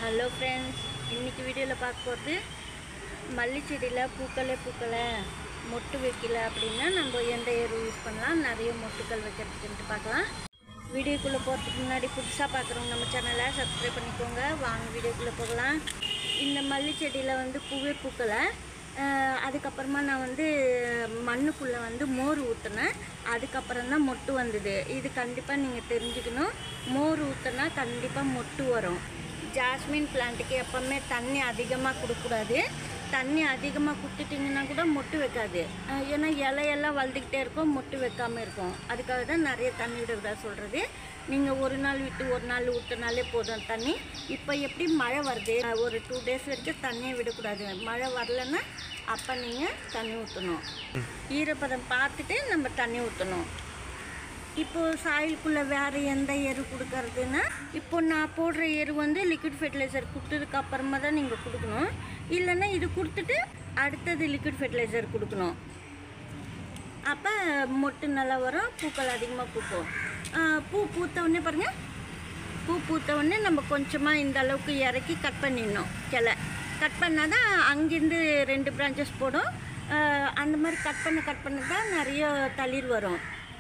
hello friends இன்னைக்கு வீடியோவில் பார்க்க போகிறது மல்லி செடியில் பூக்களே பூக்களை மொட்டு வைக்கல அப்படின்னா நம்ம எந்த எரு யூஸ் பண்ணலாம் நிறைய மொட்டுக்கள் வைக்கிறதுக்குன்ட்டு பார்க்கலாம் வீடியோக்குள்ளே போகிறதுக்கு முன்னாடி புதுசாக பார்க்குறவங்க நம்ம சேனலை சப்ஸ்கிரைப் பண்ணிக்கோங்க வாங்க வீடியோக்குள்ளே போகலாம் இந்த மல்லி செடியில் வந்து பூவே பூக்களை அஹ் அதுக்கப்புறமா நான் வந்து மண்ணுக்குள்ளே வந்து மோர் ஊற்றினேன் அதுக்கப்புறம் தான் மொட்டு வந்தது இது கண்டிப்பாக நீங்கள் தெரிஞ்சுக்கணும் மோர் ஊற்றினா கண்டிப்பாக மொட்டு வரும் ஜாஸ்மின் பிளான்ட்டுக்கு எப்போவுமே தண்ணி அதிகமாக கொடுக்கக்கூடாது தண்ணி அதிகமாக கொடுத்துட்டிங்கன்னா கூட மொட்டு வைக்காது அஹ் ஏன்னா இலையெல்லாம் வளர்ந்துக்கிட்டே இருக்கும் மொட்டு வைக்காமல் இருக்கும் அதுக்காக தான் நிறைய தண்ணி விட சொல்கிறது நீங்கள் ஒரு நாள் விட்டு ஒரு நாள் ஊற்றினாலே போதும் தண்ணி இப்போ எப்படி மழை வருது அஹ் ஒரு டூ டேஸ் வரைக்கும் தண்ணியை விடக்கூடாது மழை வரலன்னா அப்போ நீங்கள் தண்ணி ஊற்றணும் ஈரப்பதம் பார்த்துட்டு நம்ம தண்ணி ஊற்றணும் இப்போ சாயிலுக்குள்ளே வேறு எந்த எரு கொடுக்கறதுன்னா இப்போ நான் போடுற எரு வந்து லிக்விட் ஃபெர்டிலைசர் கொடுத்ததுக்கு அப்புறமா தான் நீங்கள் கொடுக்கணும் இல்லைன்னா இது கொடுத்துட்டு அடுத்தது லிக்விட் ஃபெர்டிலைசர் கொடுக்கணும் அப்போ மொட்டு நல்லா வரும் பூக்கள் அதிகமாக பூக்கும் ஆஹ் பூ பூத்த உடனே பாருங்கள் பூ பூத்த உடனே நம்ம கொஞ்சமாக இந்த அளவுக்கு இறக்கி கட் பண்ணிடணும் கிளை கட் பண்ணால் தான் அங்கேருந்து ரெண்டு பிரான்ச்சஸ் போடும் ஆஹ் அந்த மாதிரி கட் பண்ண கட் பண்ண தான் நிறைய தளிர் வரும்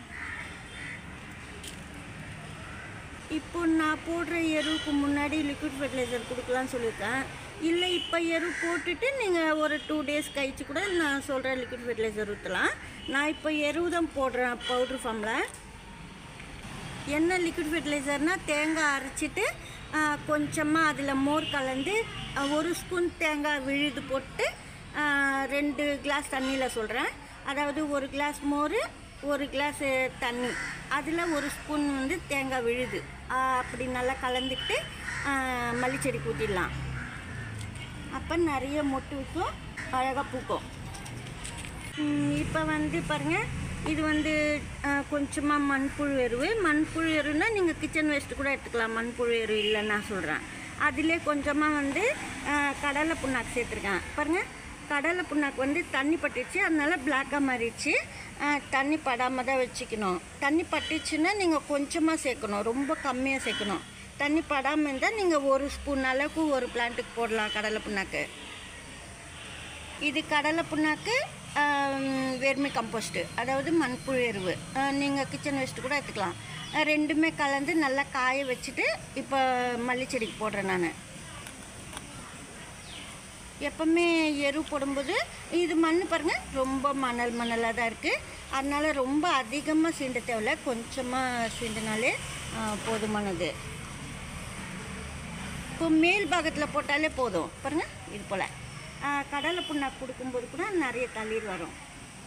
இப்போ நான் போடுற எருவுக்கு முன்னாடி லிக்விட் ஃபெர்டிலைசர் கொடுக்கலான்னு சொல்லியிருக்கேன் இல்லை இப்போ எரு போட்டுட்டு நீங்கள் ஒரு டூ டேஸ் கழிச்சு கூட நான் சொல்கிற லிக்விட் ஃபெர்டிலைசர் ஊற்றலாம் நான் இப்போ எரு தான் போடுறேன் பவுட்ரு ஃபார்மில் என்ன லிக்விட் ஃபெர்டிலைசர்னால் தேங்காய் அரைச்சிட்டு கொஞ்சமாக அதில் மோர் கலந்து ஆ, ஒரு ஸ்பூன் தேங்காய் விழுது போட்டு ஆ, ரெண்டு கிளாஸ் தண்ணியில் சொல்கிறேன் அதாவது ஒரு கிளாஸ் மோர் ஒரு கிளாஸ் தண்ணி அதில் ஒரு ஸ்பூன் வந்து தேங்காய் விழுது ஆ, அப்படி நல்லா கலந்துக்கிட்டு மல்லிச்செடிக்கு ஊற்றிடலாம் அப்போ நிறைய மொட்டு வைக்கும் அழகாக பூக்கும் இப்போ வந்து பாருங்கள் இது வந்து கொஞ்சமாக மண்புழு எருவு மண்புழு எருன்னா நீங்கள் கிச்சன் வேஸ்ட்டு கூட எடுத்துக்கலாம் மண்புழு எரு இல்லைன்னு நான் சொல்கிறேன் அதிலே கொஞ்சமாக வந்து அஹ், கடலை புண்ணாக்கு சேர்த்துருக்கேன் பாருங்கள் கடலை புண்ணாக்கு வந்து தண்ணி பட்டுச்சு அதனால பிளாக்காக மாறிடுச்சு அஹ், தண்ணி படாமல் தான் வச்சுக்கணும் தண்ணி பட்டுச்சுன்னா நீங்கள் கொஞ்சமாக சேர்க்கணும் ரொம்ப கம்மியாக சேர்க்கணும் தண்ணி படாமல் இருந்தால் நீங்கள் ஒரு ஸ்பூன் அளவுக்கு ஒரு பிளான்ட்டுக்கு போடலாம் கடலை புண்ணாக்கு இது கடலை புண்ணாக்கு வெர்மி கம்போஸ்ட்டு அதாவது மண்புழு எருவு நீங்கள் கிச்சன் வேஸ்ட்டு கூட எடுத்துக்கலாம் அஹ் ரெண்டுமே கலந்து நல்லா காய வச்சுட்டு இப்போ மல்லிச்செடிக்கு போடுறேன் நான் எப்பவுமே எரு போடும்போது இது மண் பாருங்கள் ரொம்ப மணல் மணலாக தான் இருக்குது அதனால் ரொம்ப அதிகமாக சீண்ட தேவையில்ல கொஞ்சமாக சீண்டினாலே அஹ், போதுமானது இப்போ மேல் பாகத்தில் போட்டாலே போதும் பாருங்கள் இது போல் கடலை புண்ணாக்கு கொடுக்கும்போது கூட நிறைய தளிர் வரும்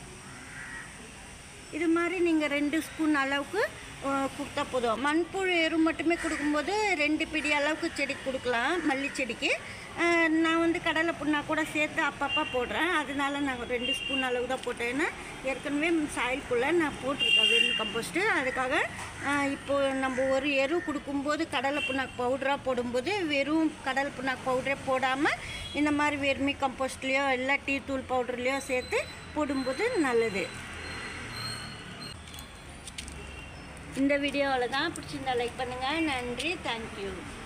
இது மாதிரி நீங்கள் ரெண்டு ஸ்பூன் அளவுக்கு ஆ, கொடுத்தா போதும் மண்புழு எரு மட்டுமே கொடுக்கும்போது ரெண்டு பிடி அளவுக்கு செடி கொடுக்கலாம் மல்லி செடிக்கு ஆ, நான் வந்து கடலை புண்ணா கூட சேர்த்து அப்பப்போ போடுறேன் அதனால நான் ரெண்டு ஸ்பூன் அளவு தான் போட்டேன் ஏன்னா ஏற்கனவே சாயில்குள்ளே நான் போட்டிருக்கேன் வெறும் கம்போஸ்ட்டு அதுக்காக ஆ, இப்போ நம்ம ஒரு எரு கொடுக்கும்போது கடலை புண்ணாக்கு பவுடராக போடும்போது வெறும் கடலை புண்ணாக்கு பவுடரே போடாமல் இந்த மாதிரி வெறுமி கம்போஸ்ட்லேயோ இல்லை டீ தூள் பவுடர்லேயோ சேர்த்து போடும்போது நல்லது இந்த வீடியோவில் தான் பிடிச்சிருந்தா லைக் பண்ணுங்கள் நன்றி தேங்க்யூ